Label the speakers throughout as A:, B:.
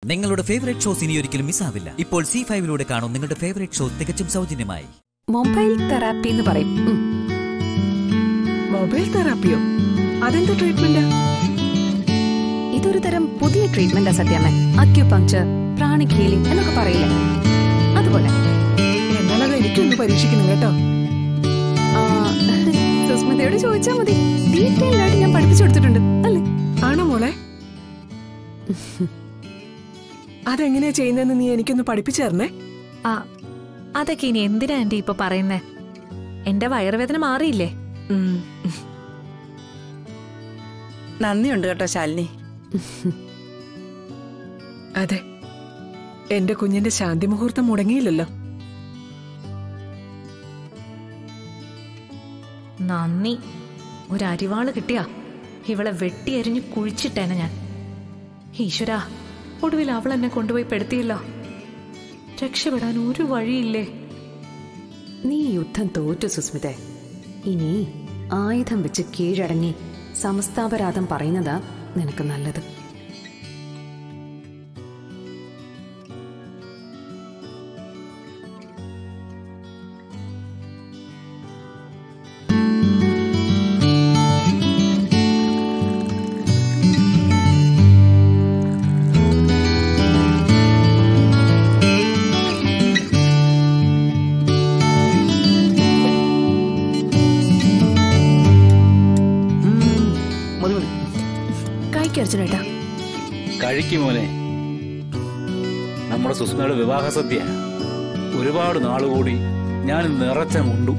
A: നിങ്ങളുടെ favourite shows ഇനി ഒരിക്കലും മിസ്സാവില്ല ഇപ്പോൾ സി ഫൈവിലൂടെ കാണും നിങ്ങളുടെ ഫേവറേറ്റ് ഷോ തികച്ചും സൗജന്യമായി
B: മൊബൈൽ തെറാപ്പി എന്ന് പറയും ഉം.
C: മൊബൈൽ തെറാപ്പിയോ അതെന്ത് ട്രീറ്റ്മെന്റാ
B: ഇതൊരു തരം പുതിയ ട്രീറ്റ്മെന്റാ സത്യാമ്മ അക്യുപങ്ചർ പ്രാണിക് ഹീലിംഗ് എന്നൊക്കെ പറയില്ലേ അതുപോലെ
C: എന്നാൽ അത് എനിക്കൊന്ന് പരീക്ഷിക്കണം കേട്ടോ
B: ആ, സുസ്മിതയോട് ചോദിച്ചാൽ മതി ഡീറ്റെയിൽ ആയിട്ട് ഞാൻ പഠിപ്പിച്ചു കൊടുത്തിട്ടുണ്ട് അല്ലേ
C: ആണോ മോളെ അതെങ്ങനെയാ ചെയ്യുന്നതെന്ന് നീ എനിക്കൊന്ന് പഠിപ്പിച്ചു തരണേ
D: ആ അതൊക്കെ ഇനി എന്തിനാ ആന്റി ഇപ്പൊ പറയുന്നേ എന്റെ വയറുവേദന മാറിയില്ലേ
C: ഉം.
E: നന്ദിയുണ്ട് കേട്ടോ ശാലിനി
C: അതെ എന്റെ കുഞ്ഞിന്റെ ശാന്തി മുഹൂർത്തം മുടങ്ങിയില്ലല്ലോ
D: നന്ദി ഒരു അരിവാള് കിട്ടിയാ ഇവളെ വെട്ടിയരിഞ്ഞ് കുഴിച്ചിട്ടേനെ ഞാൻ ഈശ്വരാ ഒടുവിൽ അവൾ എന്നെ കൊണ്ടുപോയി പെടുത്തിയല്ലോ രക്ഷപ്പെടാൻ ഒരു വഴിയില്ലേ
B: നീ യുദ്ധം തോറ്റു സുസ്മിത ഇനി ആയുധം വെച്ച് കീഴടങ്ങി സമസ്താപരാധം പറയുന്നതാ നിനക്ക് നല്ലത്
F: മതി മതി
B: കഴിക്കർജുനേട്ടാ
F: കഴിക്കും മോനെ നമ്മുടെ സുസ്മയുടെ വിവാഹ സദ്യ ഒരുപാട് നാളുകൂടി ഞാൻ നിറച്ച മുണ്ടു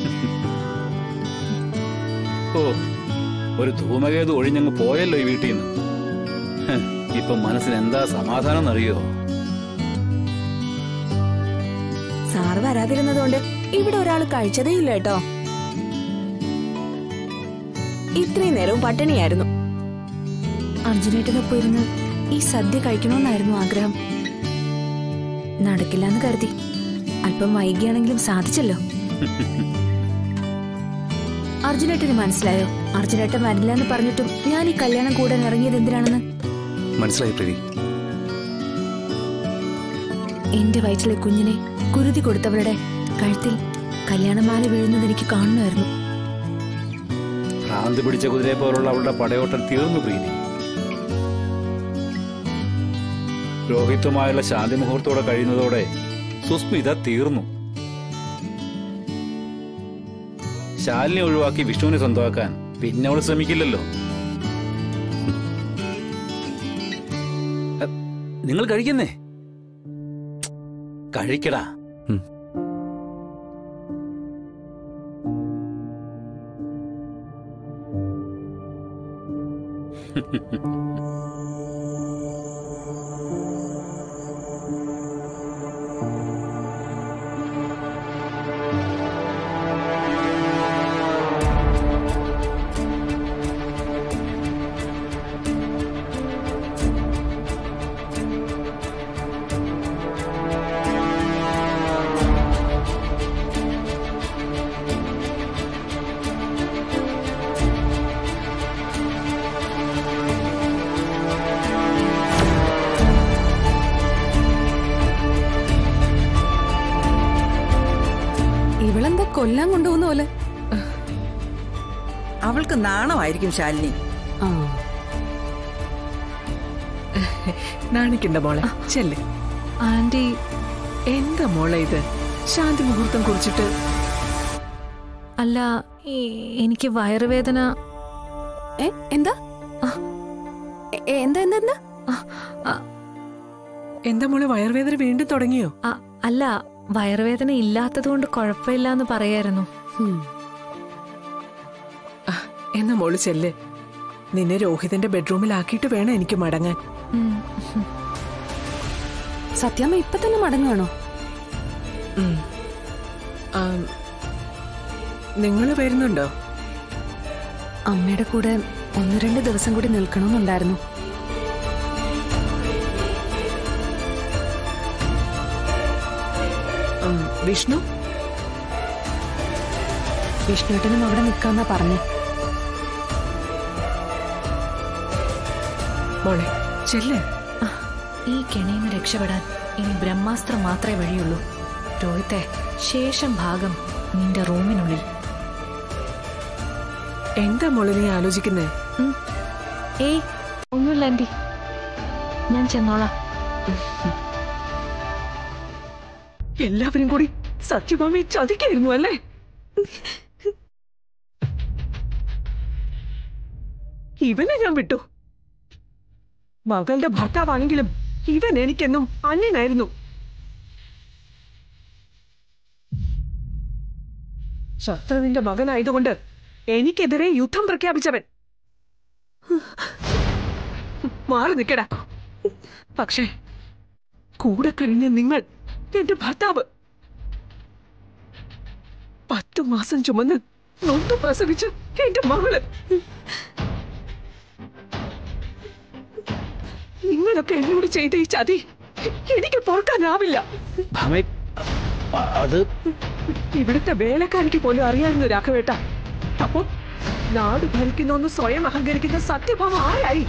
F: ഓ ഒരു ധൂമകേതു ഒഴിഞ്ഞങ്ങ് പോയല്ലോ ഈ വീട്ടിൽ നിന്ന് ഹ്, ഇപ്പൊ മനസ്സിന് എന്താ സമാധാനം എന്നറിയോ
G: സാറ് വരാതിരുന്നതുകൊണ്ട് ഇവിടെ ഒരാൾ കഴിച്ചതേ ഇല്ല കേട്ടോ ഇത്രയും നേരവും പട്ടിണിയായിരുന്നു അർജുനേട്ടനൊപ്പം ഇരുന്ന് ഈ സദ്യ കഴിക്കണമെന്നായിരുന്നു ആഗ്രഹം നടക്കില്ല എന്ന് കരുതി അല്പം വൈകിയാണെങ്കിലും സാധിച്ചല്ലോ അർജുനേട്ടന് മനസ്സിലായോ അർജുനേട്ടൻ വരില്ല എന്ന് പറഞ്ഞിട്ടും ഞാൻ ഈ കല്യാണം കൂടാൻ ഇറങ്ങിയത് എന്തിനാണെന്ന്
H: മനസ്സിലായി പ്രതി
G: എന്റെ വയറ്റിലെ കുഞ്ഞിനെ കുരുതി കൊടുത്തവളുടെ കഴുത്തിൽ കല്യാണമാല വീഴുന്നത് എനിക്ക് കാണണമായിരുന്നു
F: ഭ്രാന്ത് പിടിച്ച കുതിരയെ പോലുള്ള അവളുടെ പടയോട്ടം തീർന്നു പ്രീതി രോഹിത്തുമായുള്ള ശാന്തി മുഹൂർത്തോടെ കഴിയുന്നതോടെ സുസ്മിത തീർന്നു ശാലിനെ ഒഴിവാക്കി വിഷ്ണുവിനെ സ്വന്തമാക്കാൻ പിന്നെ അവൾ ശ്രമിക്കില്ലല്ലോ അ, നിങ്ങൾ കഴിക്കുന്നേ കഴിക്കടാ
H: ഉം.
B: ഇവളെന്താ കൊല്ലാൻ കൊണ്ടുപോകുന്ന പോലെ
E: അവൾക്ക് നാണമായിരിക്കും ശാലിനി
B: ആ
C: നാണിക്കണ്ട മോളെ ചെല്ല്
D: ആന്റി
C: എന്താ മോളെ ഇത് ശാന്തി മുഹൂർത്തം കുറിച്ചിട്ട്
D: അല്ല ഈ- എനിക്ക് വയറുവേദന
G: ഏ എന്താ എ- എ- എന്താ എന്താ എന്താ
D: ആ, ആ,
C: എന്താ മോളെ വയർവേദന വീണ്ടും തുടങ്ങിയോ
D: ആ, അല്ല വയറുവേദന ഇല്ലാത്തത് കൊണ്ട് കുഴപ്പമില്ല എന്ന് പറയായിരുന്നു
B: ഉം.
C: ആ, എന്നാ മോള് ചെല്ല് നിന്നെ രോഹിതന്റെ ബെഡ്റൂമിലാക്കിയിട്ട് വേണം എനിക്ക് മടങ്ങാൻ
D: ഉം.
B: സത്യാമ്മ ഇപ്പൊ തന്നെ മടങ്ങുവാണോ
C: ഉം. ആ, നിങ്ങള് വരുന്നുണ്ടോ
B: അമ്മയുടെ കൂടെ ഒന്ന് രണ്ട് ദിവസം കൂടി നിൽക്കണമെന്നുണ്ടായിരുന്നു
C: ഉം, വിഷ്ണു
B: വിഷ്ണുട്ടനും അവിടെ നിൽക്കാന്നാ പറഞ്ഞു
C: മോളെ ചെല്ല്
D: ഈ കെണിയിൽ നിന്ന് രക്ഷപ്പെടാൻ ഇനി ബ്രഹ്മാസ്ത്രം മാത്രമേ വഴിയുള്ളൂ രോഹിത്തെ ശേഷം ഭാഗം നിന്റെ റൂമിനുള്ളിൽ
C: എന്താ മോളെ നീ ആലോചിക്കുന്നേ
D: ഏയ് ഒന്നുമില്ല ആന്റി ഞാൻ ചെന്നോളാം
C: എല്ലാവരും കൂടി സത്യഭാമയെ ചതിക്കായിരുന്നു അല്ലേ ഇവനെ ഞാൻ വിട്ടു മകളുടെ ഭർത്താവാണെങ്കിലും ഇവൻ എനിക്കെന്നും അന്യനായിരുന്നു ശത്രുവിന്റെ മകനായതുകൊണ്ട് എനിക്കെതിരെ യുദ്ധം പ്രഖ്യാപിച്ചവൻ മാറി നിൽക്കടാ പക്ഷേ കൂടെ കഴിഞ്ഞ നിങ്ങൾ എന്റെ ഭർത്താവ് പത്തു മാസം ചുമന്ന് നൊന്തു പ്രസവിച്ച് എന്റെ മകള് നിങ്ങളൊക്കെ എന്നോട് ചെയ്ത ഈ ചതി എനിക്ക് പൊറുക്കാനാവില്ല
F: ഭാമേ അത്
C: ഇവിടുത്തെ വേലക്കാരിക്ക് പോലും അറിയാവുന്ന രാഘവേട്ട അപ്പോ നാട് ഭരിക്കുന്ന സ്വയം അഹങ്കരിക്കുന്ന സത്യഭാമ ആരായി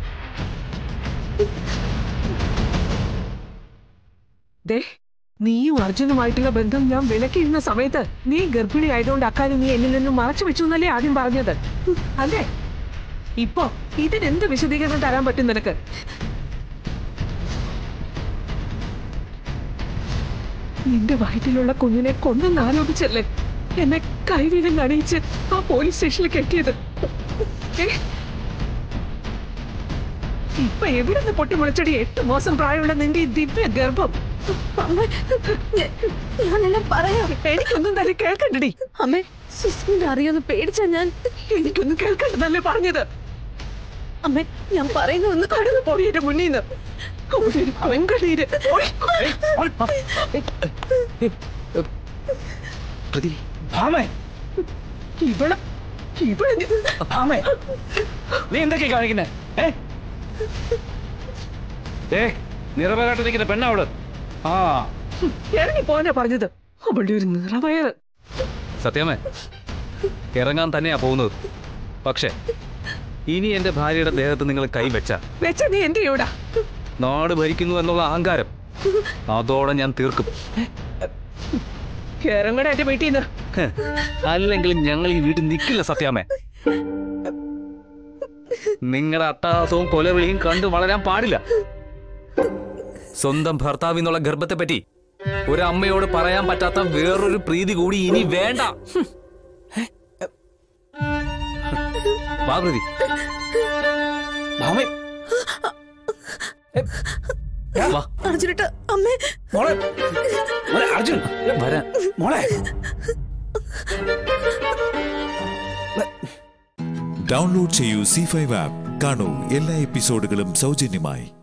C: ദേ നീയും അർജുനുമായിട്ടുള്ള ബന്ധം ഞാൻ വിലക്കിയിരുന്ന സമയത്ത് നീ ഗർഭിണി ആയതുകൊണ്ട് അക്കാര്യം നീ എന്നിൽ നിന്നും മറച്ചു വെച്ചു എന്നല്ലേ ആദ്യം പറഞ്ഞത് അല്ലേ ഇപ്പോ ഇതിനെന്ത് വിശദീകരണം തരാൻ പറ്റും നിനക്ക് നിന്റെ വയറ്റിലുള്ള കുഞ്ഞിനെ കൊന്നെന്ന് ആരോപിച്ചല്ലേ എന്നെ കൈവീരം അണിയിച്ച് ആ പോലീസ് സ്റ്റേഷനിൽ കെട്ടിയത് ഏ? ഇപ്പൊ എവിടുന്ന് പൊട്ടിമുളച്ചടി എട്ട് മാസം പ്രായമുള്ള നിന്റെ ഈ ദിവ്യ ഗർഭം
G: ഞാനെല്ലാം പറയാം
C: എനിക്കൊന്നും തന്നെ കേൾക്കണ്ടടി
G: അമ്മേ സുസ്മിൻ അറിയാന്ന് പേടിച്ച ഞാൻ
C: എനിക്കൊന്നും കേൾക്കണ്ടെന്നല്ലേ പറഞ്ഞത്
G: അമ്മേ ഞാൻ പറയുന്ന ഒന്ന്
C: കടന്നു പോയി മുന്നിൽ നിന്ന് ഒരു പെങ്കടീര്
F: പ്രതി ഭാമേ
C: ഇവളെ ഇവളെ നീ-
F: ഭാമേ നീ എന്തൊക്കെയാ കാണിക്കുന്നേ ഏ ഏ നിറവേറാട്ടിരിക്കുന്ന പെണ്ണവള് ആ
C: ഇറങ്ങി പോകാനാ പറഞ്ഞത് അവളുടെ ഒരു നിറവയറ്
H: സത്യമേ ഇറങ്ങാൻ തന്നെയാ പോകുന്നത് പക്ഷേ ഇനി എന്റെ ഭാര്യയുടെ ദേഹത്ത് നിങ്ങൾ കൈവച്ച
C: വെച്ച നീ എന്ത് ചെയ്യൂടാ
H: നാട് ഭരിക്കുന്നു എന്നുള്ള അഹങ്കാരം അതോടെ ഞാൻ തീർക്കും
C: ഇറങ്ങടാ എന്റെ വീട്ടിൽ നിന്ന്
H: ഹ്, അല്ലെങ്കിലും ഞങ്ങൾ ഈ വീട്ടിൽ നിൽക്കില്ല സത്യാമേ നിങ്ങളുടെ അട്ടഹാസവും കൊലവിളിയും കണ്ടു വളരാൻ പാടില്ല സ്വന്തം ഭർത്താവിന്നുള്ള ഗർഭത്തെ പറ്റി ഒരു അമ്മയോട് പറയാൻ പറ്റാത്ത വേറൊരു പ്രീതി കൂടി ഇനി വേണ്ട ഹും. വാ പ്രതി
F: ഭാമേ
H: വാ
G: അർജുനേട്ട അമ്മേ
F: മോളെ മോളെ അർജുൻ
H: വരാൻ
F: മോളെ
I: ഡൗൺലോഡ് ചെയ്യൂ സി ഫൈവ് ആപ്പ് കാണൂ എല്ലാ എപ്പിസോഡുകളും സൗജന്യമായി